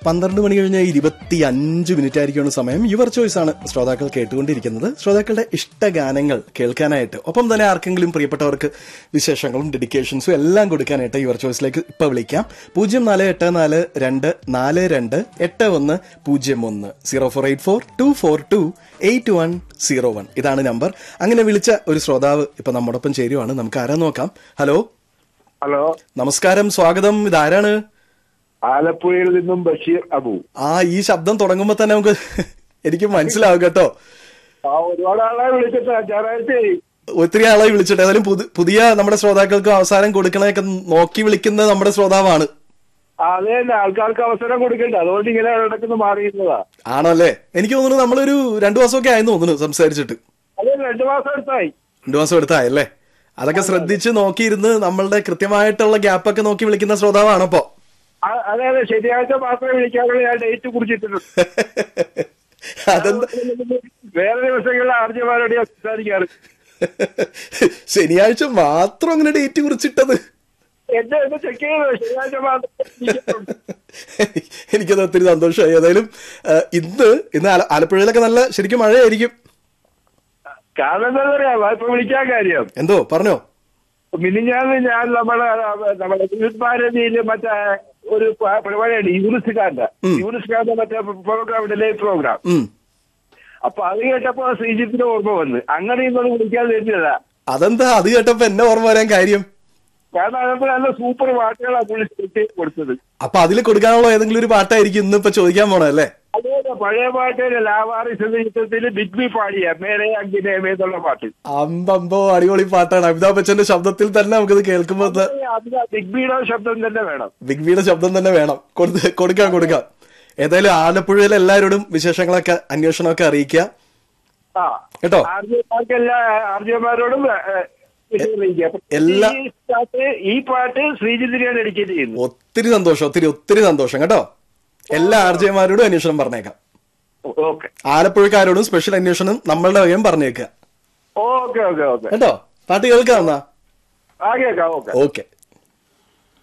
പന്ത്രണ്ട് മണി കഴിഞ്ഞ് ഇരുപത്തി അഞ്ച് മിനിറ്റ് ആയിരിക്കും സമയം യുവർ ചോയ്സ് ആണ് ശ്രോതാക്കൾ കേട്ടുകൊണ്ടിരിക്കുന്നത് ശ്രോതാക്കളുടെ ഇഷ്ടഗാനങ്ങൾ കേൾക്കാനായിട്ട് ഒപ്പം തന്നെ ആർക്കെങ്കിലും പ്രിയപ്പെട്ടവർക്ക് വിശേഷങ്ങളും ഡെഡിക്കേഷൻസും എല്ലാം കൊടുക്കാനായിട്ട് യുവർ ചോയ്സിലേക്ക് ഇപ്പൊ വിളിക്കാം പൂജ്യം നാല് എട്ട് നാല് രണ്ട് നാല് രണ്ട് എട്ട് ഒന്ന് പൂജ്യം ഒന്ന് zero four eight four two four two eight one zero one ഇതാണ് നമ്പർ അങ്ങനെ വിളിച്ച ഒരു ശ്രോതാവ് ഇപ്പൊ നമ്മോടൊപ്പം ചേരുവാണ് നമുക്ക് ആരാ നോക്കാം ഹലോ ഹലോ നമസ്കാരം സ്വാഗതം ഇതാരാണ് ആലപ്പുഴയിൽ നിന്നും ബഷീർ അബു ആ ഈ ശബ്ദം തുടങ്ങുമ്പോ തന്നെ നമുക്ക് എനിക്ക് മനസ്സിലാവും കേട്ടോ ആ ഒരുപാട് ആളെ വിളിച്ചിട്ട് ഞായറാഴ്ച ഒത്തിരി ആളെ വിളിച്ചിട്ട് ഏതായാലും പുതു- പുതിയ നമ്മുടെ ശ്രോതാക്കൾക്ക് അവസാനം കൊടുക്കണതൊക്കെ നോക്കി വിളിക്കുന്ന നമ്മുടെ ശ്രോതാവാണ് അതെ തന്നെ ആൾക്കാർക്ക് അവസരം കൊടുക്കണ്ട അതുകൊണ്ട് ഇങ്ങനെ ഇടയ്ക്കൊന്ന് മാറിയിരുന്നതാ ആണല്ലേ എനിക്ക് തോന്നുന്നു നമ്മളൊരു രണ്ടു മാസമൊക്കെ ആയെന്ന് തോന്നുന്നു സംസാരിച്ചിട്ട് അതെ രണ്ടു മാസം എടുത്തായി രണ്ടു മാസം എടുത്തായല്ലേ അതൊക്കെ ശ്രദ്ധിച്ച് നോക്കിയിരുന്ന് നമ്മളുടെ കൃത്യമായിട്ടുള്ള ഗ്യാപ്പൊക്കെ നോക്കി വിളിക്കുന്ന ശ്രോതാവാണ് അപ്പോ ആ- അതെ അതെ ശനിയാഴ്ച മാത്രമേ വിളിക്കാറുള്ളൂ ഞാൻ ഡേറ്റ് കുറിച്ചിട്ടുണ്ട് അതെന്താ വേറെ ദിവസങ്ങളിൽ ആർജമാരോട് ഞാൻ സംസാരിക്കാറ് ശനിയാഴ്ച മാത്രം അങ്ങനെ ഡേറ്റ് കുറിച്ചിട്ടത് എന്നെ ഒന്ന് ചെക്ക് ചെയ്തോ ശനിയാഴ്ച മാത്രമേ വിളിക്കത്തുള്ളൂ. എനിക്കത് ഒത്തിരി സന്തോഷമായി ഏതായാലും ആ, ഇന്ന് ഇന്ന് ആല- ആലപ്പുഴയിലൊക്കെ നല്ല ശരിക്കും മഴയായിരിക്കും കാരണം എന്താ പറയാ ഇപ്പൊ വിളിക്കാൻ കാര്യം എന്തോ പറഞ്ഞോ മിനിഞ്ഞാന്ന് ഞാൻ നമ്മുടെ നമ്മുടെ യൂത്ത് ഭാരതിയില് മറ്റേ ഒരു പ- പരിപാടിയാണ് യൂണിസ് ഖാന്റെ യൂണിസ് ഖാന്റെ മറ്റേ പ്രോഗ്രാം ലൈവ് പ്രോഗ്രാം ഉം അപ്പൊ അത് കേട്ടപ്പോ ശ്രീജിത്തിന്റെ ഓർമ്മ വന്ന് അങ്ങനെ ഇന്നൊന്ന് വിളിക്കാൻ വരുന്നതാ അതെന്താ അത് കേട്ടപ്പോ എന്നെ ഓർമ്മ വരാൻ കാര്യം കാരണം അതിനകത്ത് നല്ല സൂപ്പർ പാട്ടുകളാണ് പുള്ളി സ്ക്രിപ്റ്റ് കൊടുത്തത് അപ്പൊ അതിൽ കൊടുക്കാനുള്ള ഏതെങ്കിലും ഒരു പാട്ടായിരിക്കും ഇന്ന് ഇപ്പൊ ചോദിക്കാൻ പോണേ അല്ലേ അതുപോലെ പഴയ പാട്ട് ലാവാറിസ് എന്ന ചിത്രത്തിൽ ബിഗ് ബി പാടിയ മേരെ അങ്കിനേമേ എന്നുള്ള പാട്ട് അമ്പമ്പോ അടിപൊളി പാട്ടാണ് അമിതാഭ് ബച്ചന്റെ ശബ്ദത്തിൽ തന്നെ നമുക്കിത് കേൾക്കുമ്പോ ത- അത് ബിഗ് ബിയുടെ ശബ്ദം തന്നെ വേണം ബിഗ് ബിയുടെ ശബ്ദം തന്നെ വേണം കൊടുത്ത് കൊടുക്കാം കൊടുക്കാം ഏതായാലും ആലപ്പുഴയിലെ എല്ലാവരോടും വിശേഷങ്ങളൊക്കെ അന്വേഷണമൊക്കെ അറിയിക്കുക ആ കേട്ടോ ആർജിമാർക്ക് എല്ലാ ആർജിമാരോടും എല്ലാ- ഈ പാട്ട് ഈ പാട്ട് ശ്രീജിത്തിനെയാണ് ഡെഡിക്കേറ്റ് ചെയ്യുന്നത് ഒത്തിരി സന്തോഷം ഒത്തിരി ഒത്തിരി സന്തോഷം കേട്ടോ എല്ലാ ആർജയമാരോടും അന്വേഷണം പറഞ്ഞേക്കാം ഓക്കെ ആലപ്പുഴക്കാരോടും സ്പെഷ്യൽ അന്വേഷണം നമ്മളുടെ വകയും പറഞ്ഞേക്കുക ഓക്കെ ഓക്കെ ഓക്കെ കേട്ടോ പാട്ട് കേൾക്കാം എന്നാ ആ കേൾക്കാം ഓക്കെ ഓക്കെ